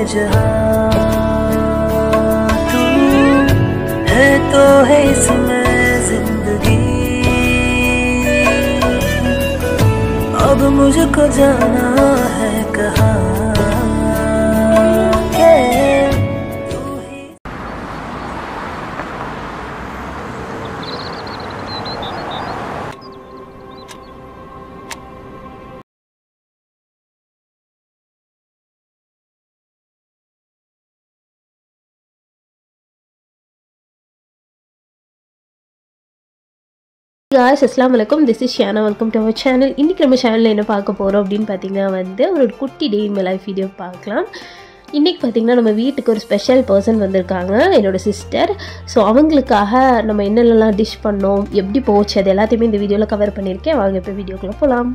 जहां तू है तो है इसमें जिंदगी अब मुझको जाना है कहाँ के तू ही காய்ஸ் அஸ்லாம் வலைக்கம் this is Shiyana welcome to our channel இன்றைக்கி நம்ம சேனலில் என்ன பார்க்க போகிறோம் அப்படின்னு பார்த்தீங்கன்னா வந்து ஒரு குட்டி டே இன் லைஃப் வீடியோ பார்க்கலாம் இன்றைக்கி பார்த்தீங்கன்னா நம்ம வீட்டுக்கு ஒரு ஸ்பெஷல் பர்சன் வந்திருக்காங்க என்னோட சிஸ்டர் ஸோ அவங்களுக்காக நம்ம என்னென்னலாம் டிஷ் பண்ணோம் எப்படி போச்சு அது எல்லாத்தையுமே இந்த வீடியோவில் கவர் பண்ணியிருக்கேன் வாங்க இப்போ வீடியோக்குள்ளே போகலாம்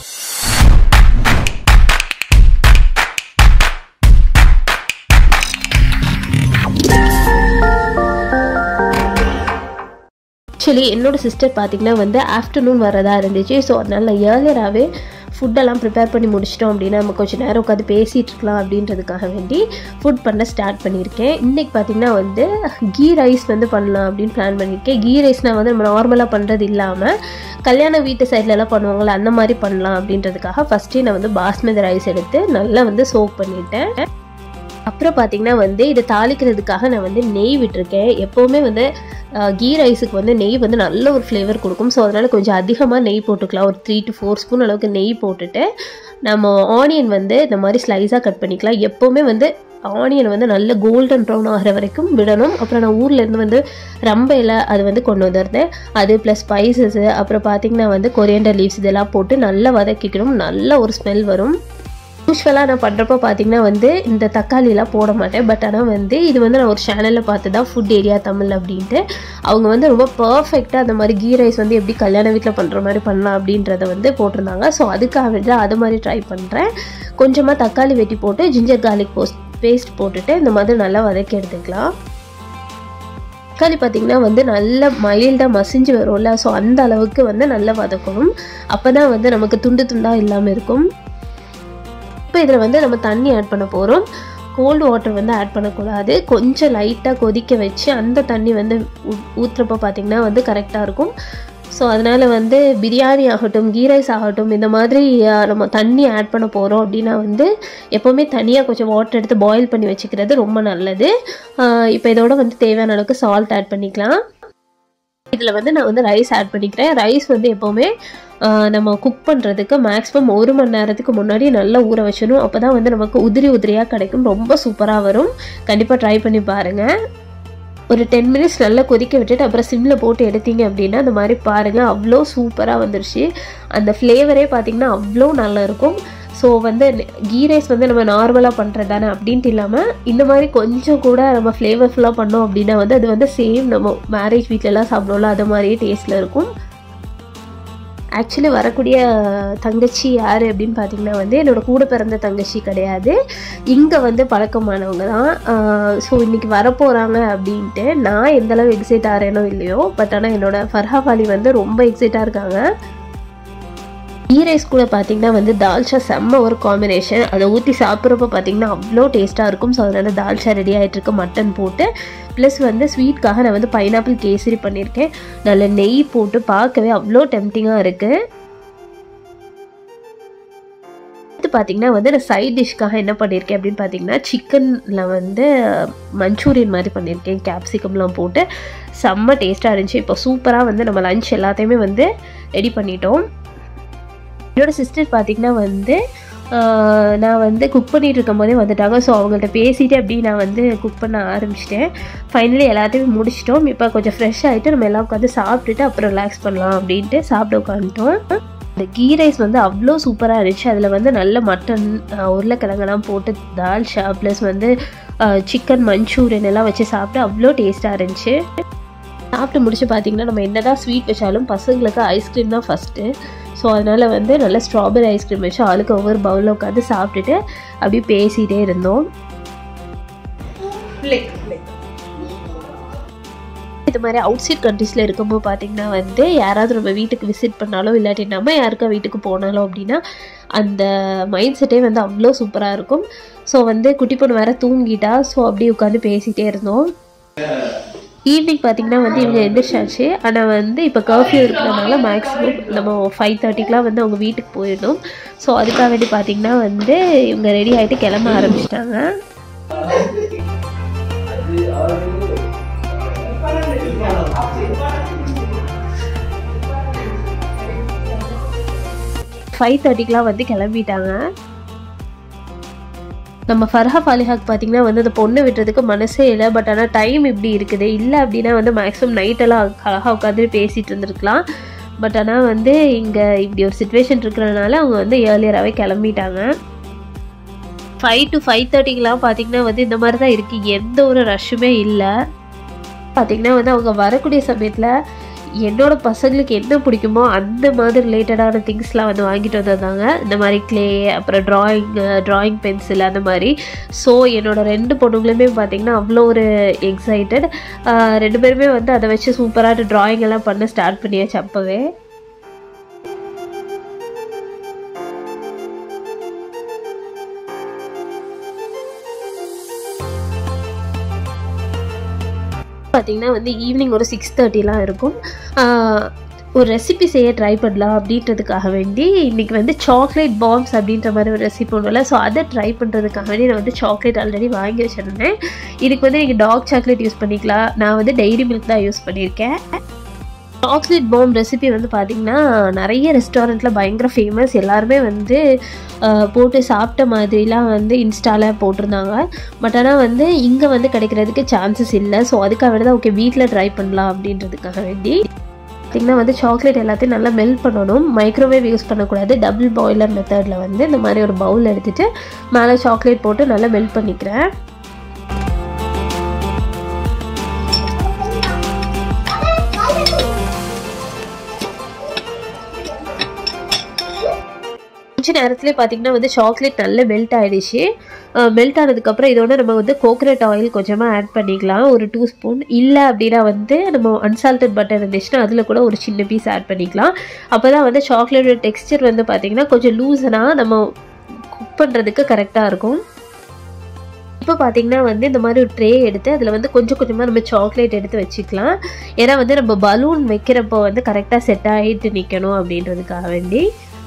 ஆக்சுவலி என்னோட சிஸ்டர் பார்த்தீங்கன்னா வந்து ஆஃப்டர்நூன் வரதா இருந்துச்சு ஸோ அதனால நான் ஏர்லியராகவே ஃபுட்டெல்லாம் ப்ரிப்பேர் பண்ணி முடிச்சிட்டோம் அப்படின்னா நம்ம கொஞ்சம் நேரம் உட்காந்து பேசிகிட்டு இருக்கலாம் அப்படின்றதுக்காக வேண்டி ஃபுட் பண்ண ஸ்டார்ட் பண்ணியிருக்கேன் இன்றைக்கி பார்த்தீங்கன்னா வந்து கீ ரைஸ் வந்து பண்ணலாம் அப்படின்னு பிளான் பண்ணியிருக்கேன் கீ ரைஸ்னால் வந்து நம்ம நார்மலாக பண்ணுறது இல்லாமல் கல்யாண வீட்டு சைட்லலாம் பண்ணுவாங்கள்ல அந்த மாதிரி பண்ணலாம் அப்படின்றதுக்காக ஃபஸ்ட்டே நான் வந்து பாஸ்மதி ரைஸ் எடுத்து நல்லா வந்து சோக் பண்ணிட்டேன் அப்புறம் பார்த்தீங்கன்னா வந்து இதை தாளிக்கிறதுக்காக நான் வந்து நெய் விட்டுருக்கேன் எப்போவுமே வந்து கீ ரைஸுக்கு வந்து நெய் வந்து நல்ல ஒரு ஃப்ளேவர் கொடுக்கும் ஸோ அதனால் கொஞ்சம் அதிகமாக நெய் போட்டுக்கலாம் ஒரு த்ரீ டு ஃபோர் ஸ்பூன் அளவுக்கு நெய் போட்டுட்டு நம்ம ஆனியன் வந்து இந்த மாதிரி ஸ்லைஸாக கட் பண்ணிக்கலாம் எப்போவுமே வந்து ஆனியன் வந்து நல்ல கோல்டன் ப்ரௌன் ஆகிற வரைக்கும் விடணும் அப்புறம் நான் ஊர்லேருந்து வந்து ரம்ப இலை அது வந்து கொண்டு வந்திருந்தேன் அது ப்ளஸ் ஸ்பைசஸ்ஸு அப்புறம் பார்த்திங்கன்னா வந்து கொரியண்டர் லீவ்ஸ் இதெல்லாம் போட்டு நல்லா வதக்கிக்கணும் நல்ல ஒரு ஸ்மெல் வரும் யூஸ்வலாக நான் பண்ணுறப்போ பார்த்தீங்கன்னா வந்து இந்த தக்காளிலாம் போட மாட்டேன் பட் ஆனால் வந்து இது வந்து நான் ஒரு சேனலில் பார்த்து தான் ஃபுட் ஏரியா தமிழ் அப்படின்ட்டு அவங்க வந்து ரொம்ப பர்ஃபெக்டாக அந்த மாதிரி கீ ரைஸ் வந்து எப்படி கல்யாண வீட்டில் பண்ணுற மாதிரி பண்ணலாம் அப்படின்றத வந்து போட்டிருந்தாங்க ஸோ அதுக்காக வேண்டி அது மாதிரி ட்ரை பண்ணுறேன் கொஞ்சமாக தக்காளி வெட்டி போட்டு ஜிஞ்சர் கார்லிக் போஸ்ட் பேஸ்ட் போட்டுட்டு இந்த மாதிரி நல்லா வதக்கி எடுத்துக்கலாம் தக்காளி பார்த்திங்கன்னா வந்து நல்ல மைல்டாக மசிஞ்சு வரும்ல ஸோ அந்த அளவுக்கு வந்து நல்லா வதக்கணும் அப்போ தான் வந்து நமக்கு துண்டு துண்டாக இல்லாமல் இருக்கும் இப்போ இதில் வந்து நம்ம தண்ணி ஆட் பண்ண போகிறோம் கோல்டு வாட்டர் வந்து ஆட் பண்ணக்கூடாது கொஞ்சம் லைட்டாக கொதிக்க வச்சு அந்த தண்ணி வந்து ஊற்றுறப்போ பார்த்திங்கன்னா வந்து கரெக்டாக இருக்கும் ஸோ அதனால் வந்து பிரியாணி ஆகட்டும் கீ ரைஸ் ஆகட்டும் இந்த மாதிரி நம்ம தண்ணி ஆட் பண்ண போகிறோம் அப்படின்னா வந்து எப்போவுமே தனியாக கொஞ்சம் வாட்டர் எடுத்து பாயில் பண்ணி வச்சுக்கிறது ரொம்ப நல்லது இப்போ இதோட வந்து தேவையான அளவுக்கு சால்ட் ஆட் பண்ணிக்கலாம் இதில் வந்து நான் வந்து ரைஸ் ஆட் பண்ணிக்கிறேன் ரைஸ் வந்து எப்போவுமே நம்ம குக் பண்ணுறதுக்கு மேக்ஸிமம் ஒரு மணி நேரத்துக்கு முன்னாடி நல்லா ஊற வச்சிடணும் அப்போ தான் வந்து நமக்கு உதிரி உதிரியாக கிடைக்கும் ரொம்ப சூப்பராக வரும் கண்டிப்பாக ட்ரை பண்ணி பாருங்கள் ஒரு டென் மினிட்ஸ் நல்லா கொதிக்க விட்டுட்டு அப்புறம் சிம்மில் போட்டு எடுத்தீங்க அப்படின்னா அந்த மாதிரி பாருங்கள் அவ்வளோ சூப்பராக வந்துருச்சு அந்த ஃப்ளேவரே பார்த்திங்கன்னா அவ்வளோ நல்லா இருக்கும் ஸோ வந்து கீ ரைஸ் வந்து நம்ம நார்மலாக பண்ணுறது தானே அப்படின்ட்டு இல்லாமல் இந்த மாதிரி கொஞ்சம் கூட நம்ம ஃப்ளேவர்ஃபுல்லாக பண்ணோம் அப்படின்னா வந்து அது வந்து சேம் நம்ம மேரேஜ் வீட்டிலலாம் சாப்பிடுவோம்ல அது மாதிரியே டேஸ்ட்டில் இருக்கும் ஆக்சுவலி வரக்கூடிய தங்கச்சி யார் அப்படின்னு பார்த்தீங்கன்னா வந்து என்னோடய கூட பிறந்த தங்கச்சி கிடையாது இங்கே வந்து பழக்கமானவங்க தான் ஸோ இன்றைக்கி வரப்போகிறாங்க அப்படின்ட்டு நான் எந்தளவு எக்ஸைட் ஆகிறேனோ இல்லையோ பட் ஆனால் என்னோடய ஃபர்ஹாபாலி வந்து ரொம்ப எக்ஸைட்டாக இருக்காங்க கீ ரைஸ் கூட பார்த்தீங்கன்னா வந்து தால்ச்சா செம்ம ஒரு காம்பினேஷன் அதை ஊற்றி சாப்பிட்றப்ப பார்த்தீங்கன்னா அவ்வளோ டேஸ்ட்டாக இருக்கும் ஸோ அதனால் தால்ச்சா ரெடி ஆகிட்டு இருக்கு மட்டன் போட்டு ப்ளஸ் வந்து ஸ்வீட்காக நான் வந்து பைனாப்பிள் கேசரி பண்ணியிருக்கேன் நல்ல நெய் போட்டு பார்க்கவே அவ்வளோ டெம்டிங்காக இருக்குது அடுத்து பார்த்தீங்கன்னா வந்து நான் சைட் டிஷ்க்காக என்ன பண்ணியிருக்கேன் அப்படின்னு பார்த்தீங்கன்னா சிக்கனில் வந்து மஞ்சூரியன் மாதிரி பண்ணியிருக்கேன் கேப்சிகம்லாம் போட்டு செம்ம டேஸ்ட்டாக இருந்துச்சு இப்போ சூப்பராக வந்து நம்ம லஞ்ச் எல்லாத்தையுமே வந்து ரெடி பண்ணிட்டோம் என்னோட சிஸ்டர் பார்த்திங்கன்னா வந்து நான் வந்து குக் பண்ணிகிட்டு இருக்கும் போதே வந்துட்டாங்க ஸோ அவங்கள்ட்ட பேசிட்டு அப்படி நான் வந்து குக் பண்ண ஆரம்பிச்சிட்டேன் ஃபைனலி எல்லாத்தையுமே முடிச்சிட்டோம் இப்போ கொஞ்சம் ஃப்ரெஷ் ஆகிட்டு நம்ம எல்லாம் உட்காந்து சாப்பிட்டுட்டு அப்புறம் ரிலாக்ஸ் பண்ணலாம் அப்படின்ட்டு சாப்பிட உட்காந்துட்டோம் இந்த கீ ரைஸ் வந்து அவ்வளோ சூப்பராக இருந்துச்சு அதில் வந்து நல்ல மட்டன் உருளைக்கிழங்கெல்லாம் போட்டு தால்ஷா ப்ளஸ் வந்து சிக்கன் மஞ்சூரியன் எல்லாம் வச்சு சாப்பிட்டு அவ்வளோ டேஸ்ட்டாக இருந்துச்சு சாப்பிட்டு முடிச்சு பார்த்தீங்கன்னா நம்ம என்ன தான் ஸ்வீட் வச்சாலும் பசங்களுக்கு ஐஸ்கிரீம் தான் ஃபஸ்ட்டு ஸோ அதனால் வந்து நல்லா ஸ்ட்ராபெரி ஐஸ்கிரீம் வச்சு ஆளுக்கு ஒவ்வொரு பவுலில் உட்காந்து சாப்பிட்டுட்டு அப்படியே பேசிகிட்டே இருந்தோம் இது மாதிரி அவுட் சைட் கண்ட்ரீஸில் இருக்கும்போது பார்த்திங்கன்னா வந்து யாராவது நம்ம வீட்டுக்கு விசிட் பண்ணாலும் இல்லாட்டி நம்ம யாருக்கா வீட்டுக்கு போனாலும் அப்படின்னா அந்த மைண்ட் செட்டே வந்து அவ்வளோ சூப்பராக இருக்கும் ஸோ வந்து குட்டி பொண்ணு வேற தூங்கிட்டா ஸோ அப்படியே உட்காந்து பேசிகிட்டே இருந்தோம் ஈவினிங் பார்த்தீங்கன்னா வந்து இவங்க எந்திரிச்சாச்சு ஆனால் வந்து இப்போ கர்ஃப்யூ இருக்கிறதுனால மேக்ஸிமம் நம்ம ஃபைவ் தேர்ட்டிக்கெலாம் வந்து அவங்க வீட்டுக்கு போயிடணும் ஸோ அதுக்காக வேண்டி பார்த்தீங்கன்னா வந்து இவங்க ரெடி ஆகிட்டு கிளம்ப ஆரம்பிச்சிட்டாங்க ஃபைவ் தேர்ட்டிக்கெலாம் வந்து கிளம்பிட்டாங்க நம்ம ஃபர்ஹா ஃபாலிஹாக் பார்த்தீங்கன்னா வந்து அந்த பொண்ணை விட்டுறதுக்கு மனசே இல்லை பட் ஆனால் டைம் இப்படி இருக்குது இல்லை அப்படின்னா வந்து மேக்ஸிமம் நைட்டெல்லாம் அழகாக உட்காந்து பேசிகிட்டு இருந்திருக்கலாம் பட் ஆனால் வந்து இங்கே இப்படி ஒரு சுச்சுவேஷன் இருக்கிறதுனால அவங்க வந்து ஏர்லியராகவே கிளம்பிட்டாங்க ஃபைவ் டு ஃபைவ் தேர்ட்டிக்கெலாம் பார்த்தீங்கன்னா வந்து இந்த மாதிரி தான் இருக்குது எந்த ஒரு ரஷ்ஷுமே இல்லை பார்த்தீங்கன்னா வந்து அவங்க வரக்கூடிய சமயத்தில் என்னோட பசங்களுக்கு என்ன பிடிக்குமோ அந்த மாதிரி ரிலேட்டடான திங்ஸ்லாம் வந்து வாங்கிட்டு வந்திருந்தாங்க இந்த மாதிரி க்ளே அப்புறம் ட்ராயிங் ட்ராயிங் பென்சில் அந்த மாதிரி ஸோ என்னோட ரெண்டு பொண்ணுங்களுமே பார்த்திங்கன்னா அவ்வளோ ஒரு எக்ஸைட்டட் ரெண்டு பேருமே வந்து அதை வச்சு சூப்பராக ட்ராயிங் எல்லாம் பண்ண ஸ்டார்ட் பண்ணியாச்சு அப்போவே பார்த்தீங்கன்னா வந்து ஈவினிங் ஒரு சிக்ஸ் தேர்ட்டிலாம் இருக்கும் ஒரு ரெசிபி செய்ய ட்ரை பண்ணலாம் அப்படின்றதுக்காக வேண்டி இன்றைக்கி வந்து சாக்லேட் பாம்ஸ் அப்படின்ற மாதிரி ஒரு ரெசிபி ஒன்றும் இல்லை ஸோ அதை ட்ரை பண்ணுறதுக்காக வேண்டி நான் வந்து சாக்லேட் ஆல்ரெடி வாங்கி வச்சுருந்தேன் இதுக்கு வந்து நீங்கள் டார்க் சாக்லேட் யூஸ் பண்ணிக்கலாம் நான் வந்து டெய்ரி மில்க் தான் யூஸ் பண்ணியிருக்கேன் சாக்லேட் பாம் ரெசிபி வந்து பார்த்திங்கன்னா நிறைய ரெஸ்டாரண்ட்டில் பயங்கர ஃபேமஸ் எல்லாருமே வந்து போட்டு சாப்பிட்ட மாதிரிலாம் வந்து இன்ஸ்டாவில் போட்டிருந்தாங்க பட் ஆனால் வந்து இங்கே வந்து கிடைக்கிறதுக்கு சான்சஸ் இல்லை ஸோ அதுக்காக வேண்டி தான் ஓகே வீட்டில் ட்ரை பண்ணலாம் அப்படின்றதுக்காக வேண்டி பார்த்திங்கன்னா வந்து சாக்லேட் எல்லாத்தையும் நல்லா மெல்ட் பண்ணணும் மைக்ரோவேவ் யூஸ் பண்ணக்கூடாது டபுள் பாய்லர் மெத்தடில் வந்து இந்த மாதிரி ஒரு பவுல் எடுத்துகிட்டு மேலே சாக்லேட் போட்டு நல்லா மெல்ட் பண்ணிக்கிறேன் கொஞ்ச நேரத்துலேயே பார்த்தீங்கன்னா வந்து சாக்லேட் நல்ல மெல்ட் ஆகிடுச்சு மெல்ட் ஆனதுக்கப்புறம் இதோட நம்ம வந்து கோகனட் ஆயில் கொஞ்சமாக ஆட் பண்ணிக்கலாம் ஒரு டூ ஸ்பூன் இல்லை அப்படின்னா வந்து நம்ம அன்சால்டட் பட்டர் இருந்துச்சுன்னா அதில் கூட ஒரு சின்ன பீஸ் ஆட் பண்ணிக்கலாம் அப்போ தான் வந்து சாக்லேட்டோட டெக்ஸ்டர் வந்து பார்த்திங்கன்னா கொஞ்சம் லூஸனாக நம்ம குக் பண்ணுறதுக்கு கரெக்டாக இருக்கும் இப்போ பார்த்தீங்கன்னா வந்து இந்த மாதிரி ஒரு ட்ரே எடுத்து அதில் வந்து கொஞ்சம் கொஞ்சமாக நம்ம சாக்லேட் எடுத்து வச்சுக்கலாம் ஏன்னா வந்து நம்ம பலூன் வைக்கிறப்போ வந்து கரெக்டாக செட் ஆகிட்டு நிற்கணும் அப்படின்றதுக்காக வேண்டி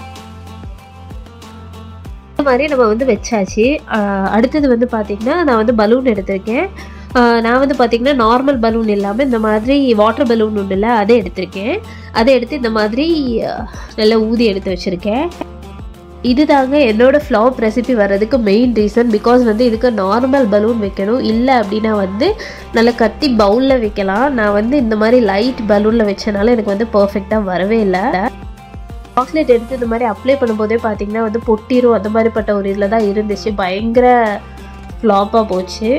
இந்த மாதிரி நம்ம வந்து வச்சாச்சு அடுத்தது வந்து பார்த்திங்கன்னா நான் வந்து பலூன் எடுத்திருக்கேன் நான் வந்து பார்த்திங்கன்னா நார்மல் பலூன் இல்லாமல் இந்த மாதிரி வாட்டர் பலூன் ஒன்று இல்லை அதை எடுத்திருக்கேன் அதை எடுத்து இந்த மாதிரி நல்லா ஊதி எடுத்து வச்சுருக்கேன் இதுதாங்க என்னோட ஃப்ளாப் ரெசிபி வர்றதுக்கு மெயின் ரீசன் பிகாஸ் வந்து இதுக்கு நார்மல் பலூன் வைக்கணும் இல்லை அப்படின்னா வந்து நல்லா கத்தி பவுலில் வைக்கலாம் நான் வந்து இந்த மாதிரி லைட் பலூனில் வச்சனால எனக்கு வந்து பர்ஃபெக்டாக வரவே இல்லை சாக்லேட் எடுத்து இந்த மாதிரி அப்ளை பண்ணும்போதே பார்த்தீங்கன்னா வந்து பொட்டிரும் அந்த மாதிரிப்பட்ட ஒரு இதில் தான் இருந்துச்சு பயங்கர ஃப்ளாப்பாக போச்சு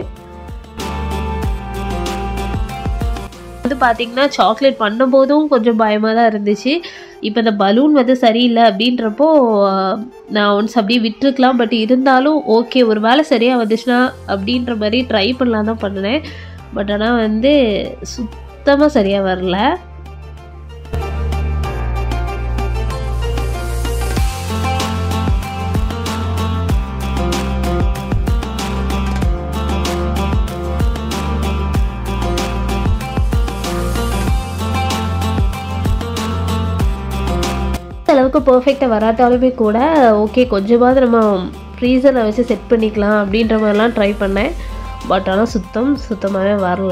வந்து பார்த்தீங்கன்னா சாக்லேட் பண்ணும்போதும் கொஞ்சம் பயமாக தான் இருந்துச்சு இப்போ இந்த பலூன் வந்து சரியில்லை அப்படின்றப்போ நான் ஒன்ஸ் அப்படியே விட்டுருக்கலாம் பட் இருந்தாலும் ஓகே ஒரு வேலை சரியாக வந்துச்சுன்னா அப்படின்ற மாதிரி ட்ரை பண்ணலாம் தான் பண்ணினேன் பட் ஆனால் வந்து சுத்தமாக சரியாக வரல அளவுக்கு பர்ஃபெக்டாக வராட்டாலுமே கூட ஓகே கொஞ்சமாவது நம்ம ஃப்ரீசரில் வச்சு செட் பண்ணிக்கலாம் அப்படின்ற மாதிரிலாம் ட்ரை பண்ணேன் பட் ஆனால் சுத்தம் சுத்தமாகவே வரல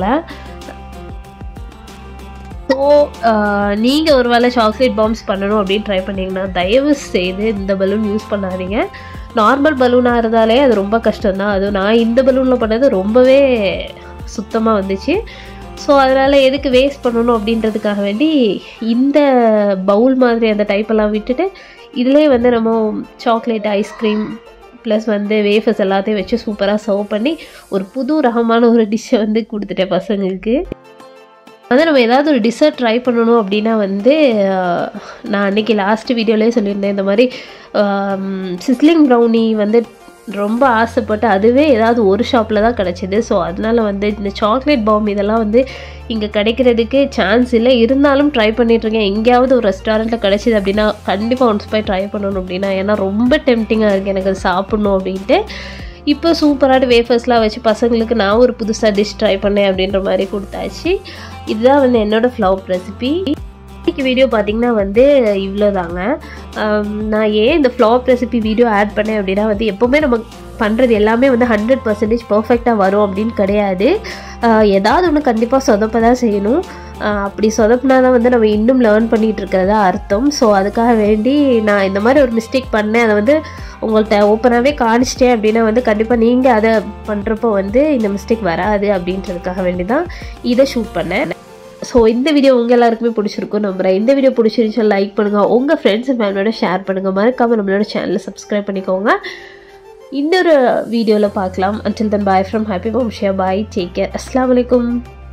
ஸோ நீங்கள் ஒரு வேளை சாக்லேட் பாம்ஸ் பண்ணணும் அப்படின்னு ட்ரை பண்ணிங்கன்னா தயவு செய்து இந்த பலூன் யூஸ் பண்ணாதீங்க நார்மல் பலூனாக இருந்தாலே அது ரொம்ப கஷ்டம்தான் அதுவும் நான் இந்த பலூனில் பண்ணது ரொம்பவே சுத்தமாக வந்துச்சு ஸோ அதனால் எதுக்கு வேஸ்ட் பண்ணணும் அப்படின்றதுக்காக வேண்டி இந்த பவுல் மாதிரி அந்த டைப்பெல்லாம் விட்டுட்டு இதிலே வந்து நம்ம சாக்லேட் ஐஸ்கிரீம் ப்ளஸ் வந்து வேஃபர்ஸ் எல்லாத்தையும் வச்சு சூப்பராக சர்வ் பண்ணி ஒரு புது ரகமான ஒரு டிஷ்ஷை வந்து கொடுத்துட்டேன் பசங்களுக்கு வந்து நம்ம ஏதாவது ஒரு டிஷர்ட் ட்ரை பண்ணணும் அப்படின்னா வந்து நான் அன்றைக்கி லாஸ்ட் வீடியோலேயே சொல்லியிருந்தேன் இந்த மாதிரி சிஸ்லிங் ப்ரௌனி வந்து ரொம்ப ஆசைப்பட்டு அதுவே ஏதாவது ஒரு ஷாப்பில் தான் கிடச்சிது ஸோ அதனால் வந்து இந்த சாக்லேட் பாம் இதெல்லாம் வந்து இங்கே கிடைக்கிறதுக்கு சான்ஸ் இல்லை இருந்தாலும் ட்ரை பண்ணிகிட்ருக்கேன் எங்கேயாவது ஒரு ரெஸ்டாரண்ட்டில் கிடச்சிது அப்படின்னா கண்டிப்பாக ஒன்ஸ் போய் ட்ரை பண்ணணும் அப்படின்னா ஏன்னா ரொம்ப டெம்டிங்காக இருக்குது எனக்கு அது சாப்பிட்ணும் அப்படின்ட்டு இப்போ சூப்பரான வேஃபர்ஸ்லாம் வச்சு பசங்களுக்கு நான் ஒரு புதுசாக டிஷ் ட்ரை பண்ணேன் அப்படின்ற மாதிரி கொடுத்தாச்சு இதுதான் வந்து என்னோடய ஃப்ளவர் ரெசிபி இன்னைக்கு வீடியோ பார்த்தீங்கன்னா வந்து இவ்வளோதாங்க நான் ஏன் இந்த ஃப்ளாப் ரெசிபி வீடியோ ஆட் பண்ணேன் அப்படின்னா வந்து எப்போவுமே நம்ம பண்ணுறது எல்லாமே வந்து ஹண்ட்ரட் பர்சன்டேஜ் பர்ஃபெக்டாக வரும் அப்படின்னு கிடையாது ஏதாவது ஒன்று கண்டிப்பாக சொதப்ப தான் செய்யணும் அப்படி சொதப்புனா தான் வந்து நம்ம இன்னும் லேர்ன் பண்ணிகிட்டு இருக்கிறதா அர்த்தம் ஸோ அதுக்காக வேண்டி நான் இந்த மாதிரி ஒரு மிஸ்டேக் பண்ணேன் அதை வந்து உங்கள்கிட்ட ஓப்பனாகவே காணிச்சிட்டேன் அப்படின்னா வந்து கண்டிப்பாக நீங்கள் அதை பண்ணுறப்போ வந்து இந்த மிஸ்டேக் வராது அப்படின்றதுக்காக வேண்டி தான் இதை ஷூட் பண்ணேன் ஸோ இந்த வீடியோ உங்கள் எல்லாருக்குமே பிடிச்சிருக்கும் நம்புறேன் இந்த வீடியோ பிடிச்சிருந்துச்சு லைக் பண்ணுங்கள் உங்கள் ஃப்ரெண்ட்ஸ் அண்ட் ஃபேமிலியோட ஷேர் பண்ணுங்கள் மறக்காமல் நம்மளோட சேனலை சப்ஸ்கிரைப் பண்ணிக்கோங்க இன்னொரு வீடியோவில் பார்க்கலாம் until then bye from happy வம்ஷியா பாய் டேக் கேர் அஸ்லாம் வலைக்கும்